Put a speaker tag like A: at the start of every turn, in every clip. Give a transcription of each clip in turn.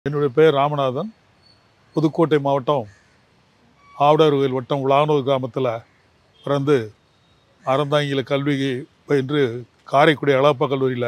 A: என்னுடைய பெயர் ராமநாதன் புதுக்கோட்டை மாவட்டம் ஆவடார்கோயில் வட்டம் உலானூர் கிராமத்தில் பிறந்து அறந்தாங்கியில் கல்வி பயின்று காரைக்குடி அழகப்பா கல்லூரியில்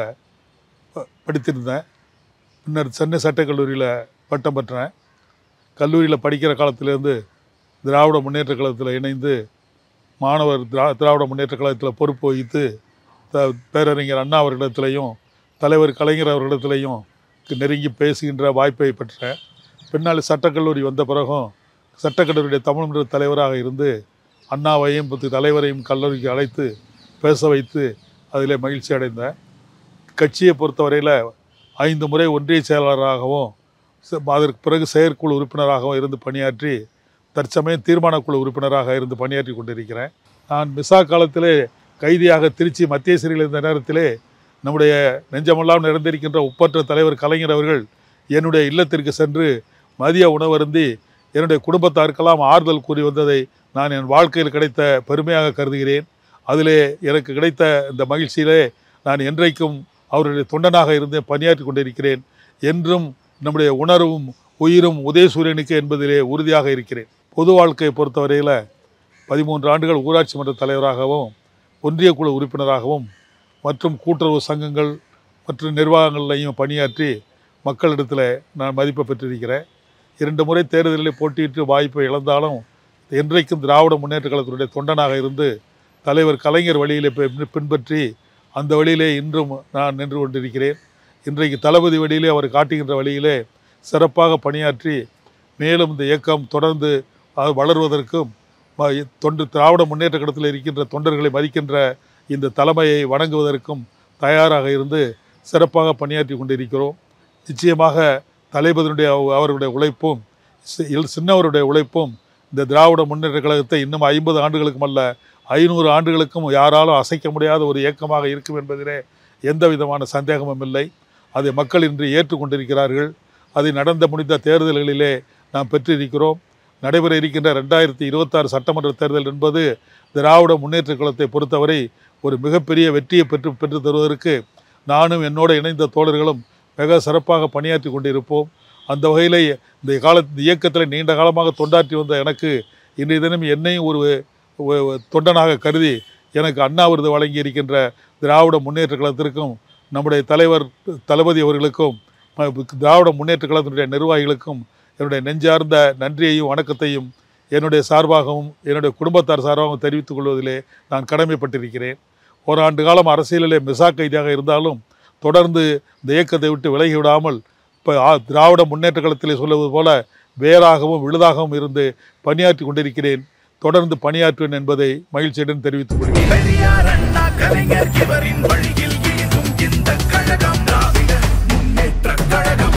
A: ப- படித்திருந்தேன் பின்னர் சென்னை சட்டக் கல்லூரியில் பட்டம் பெற்றேன் கல்லூரியில் படிக்கிற காலத்திலேருந்து திராவிட முன்னேற்ற கழகத்தில் இணைந்து மாணவர் திரா திராவிட முன்னேற்ற கழகத்தில் பொறுப்பு வகித்து த பேரறிஞர் அண்ணா அவர்களிடத்திலையும் தலைவர் கலைஞர் அவர்களிடத்திலையும் நெருங்கி பேசுகின்ற வாய்ப்பை பெற்றேன் பின்னால் சட்டக்கல்லூரி வந்த பிறகும் சட்டக்கல்லூரியுடைய தமிழ் மன்ற தலைவராக இருந்து அண்ணாவையும் பத்து தலைவரையும் கல்லூரிக்கு அழைத்து பேச வைத்து அதில் மகிழ்ச்சி அடைந்தேன் கட்சியை பொறுத்தவரையில் ஐந்து முறை ஒன்றிய செயலாளராகவும் ச- அதற்கு பிறகு செயற்குழு உறுப்பினராகவும் இருந்து பணியாற்றி தற்சமயம் தீர்மானக்குழு உறுப்பினராக இருந்து பணியாற்றி கொண்டிருக்கிறேன் நான் மிசா காலத்திலே கைதியாக திருச்சி மத்திய சிறையில் இருந்த நேரத்திலே நம்முடைய நெஞ்சமெல்லாம் நிறைந்திருக்கின்ற ஒப்பற்ற தலைவர் கலைஞர் அவர்கள் என்னுடைய இல்லத்திற்கு சென்று மதிய உணவருந்தி என்னுடைய குடும்பத்தாருக்கெல்லாம் ஆறுதல் கூறி வந்ததை நான் என் வாழ்க்கையில் கிடைத்த பெருமையாக கருதுகிறேன் அதிலே எனக்கு கிடைத்த இந்த மகிழ்ச்சியிலே நான் என்றைக்கும் அவருடைய தொண்டனாக இருந்து பணியாற்றி கொண்டிருக்கிறேன் என்றும் நம்முடைய உணர்வும் உயிரும் உதயசூரியனுக்கு என்பதிலே உறுதியாக இருக்கிறேன் பொது வாழ்க்கையை பொறுத்தவரையில் பதிமூன்று ஆண்டுகள் ஊராட்சி மன்ற தலைவராகவும் ஒன்றிய குழு உறுப்பினராகவும் மற்றும் கூட்டுறவு சங்கங்கள் மற்றும் நிர்வாகங்களையும் பணியாற்றி மக்களிடத்தில் நான் மதிப்பை பெற்றிருக்கிறேன் இரண்டு முறை தேர்தலில் போட்டியிட்டு வாய்ப்பை இழந்தாலும் என்றைக்கும் திராவிட முன்னேற்ற கழகத்தினுடைய தொண்டனாக இருந்து தலைவர் கலைஞர் வழியிலே பின்- பின்பற்றி அந்த வழியிலே இன்றும் நான் நின்று கொண்டிருக்கிறேன் இன்றைக்கு தளபதி வழியிலே அவர் காட்டுகின்ற வழியிலே சிறப்பாக பணியாற்றி மேலும் இந்த இயக்கம் தொடர்ந்து அது வளர்வதற்கும் ம- தொண்டு திராவிட முன்னேற்ற கழகத்தில் இருக்கின்ற தொண்டர்களை மதிக்கின்ற இந்த தலைமையை வணங்குவதற்கும் தயாராக இருந்து சிறப்பாக பணியாற்றி கொண்டிருக்கிறோம் நிச்சயமாக தலைபதியினுடைய அவ- அவருடைய உழைப்பும் சி- இல் சின்னவருடைய உழைப்பும் இந்த திராவிட முன்னேற்ற கழகத்தை இன்னும் ஐம்பது ஆண்டுகளுக்கும் அல்ல ஐநூறு ஆண்டுகளுக்கும் யாராலும் அசைக்க முடியாத ஒரு இயக்கமாக இருக்கும் என்பதிலே எந்த விதமான சந்தேகமும் இல்லை அதை மக்கள் இன்று ஏற்றுக்கொண்டிருக்கிறார்கள் அதை நடந்த முடிந்த தேர்தல்களிலே நாம் பெற்றிருக்கிறோம் நடைபெற இருக்கின்ற ரெண்டாயிரத்தி இருபத்தாறு சட்டமன்ற தேர்தல் என்பது திராவிட முன்னேற்ற கழகத்தை பொறுத்தவரை ஒரு மிகப்பெரிய வெற்றியை பெற்று பெற்று தருவதற்கு நானும் என்னோடு இணைந்த தோழர்களும் மிக சிறப்பாக பணியாற்றி கொண்டிருப்போம் அந்த வகையில் இந்த கால இந்த இயக்கத்தில் நீண்ட காலமாக தொண்டாற்றி வந்த எனக்கு இன்றைய தினம் என்னையும் ஒரு ஒ- ஒ- தொண்டனாக கருதி எனக்கு அண்ணா விருது வழங்கி இருக்கின்ற திராவிட முன்னேற்ற கழகத்திற்கும் நம்முடைய தலைவர் தளபதி அவர்களுக்கும் அஹ், திராவிட முன்னேற்ற கழகத்தினுடைய நிர்வாகிகளுக்கும் என்னுடைய நெஞ்சார்ந்த நன்றியையும் வணக்கத்தையும் என்னுடைய சார்பாகவும் என்னுடைய குடும்பத்தார் சார்பாகவும் தெரிவித்துக் கொள்வதிலே நான் கடமைப்பட்டிருக்கிறேன் ஓராண்டு காலம் அரசியலிலே மிசா கைதியாக இருந்தாலும் தொடர்ந்து இந்த இயக்கத்தை விட்டு விலகி விடாமல் இப்போ திராவிட முன்னேற்ற கழகத்திலே சொல்லுவது போல வேறாகவும் விழுதாகவும் இருந்து பணியாற்றி கொண்டிருக்கிறேன் தொடர்ந்து பணியாற்றுவேன் என்பதை மகிழ்ச்சியுடன் தெரிவித்துக் கொள்கிறேன்
B: பெரியார் அண்ணா கலைஞர் இவரின் வழியில்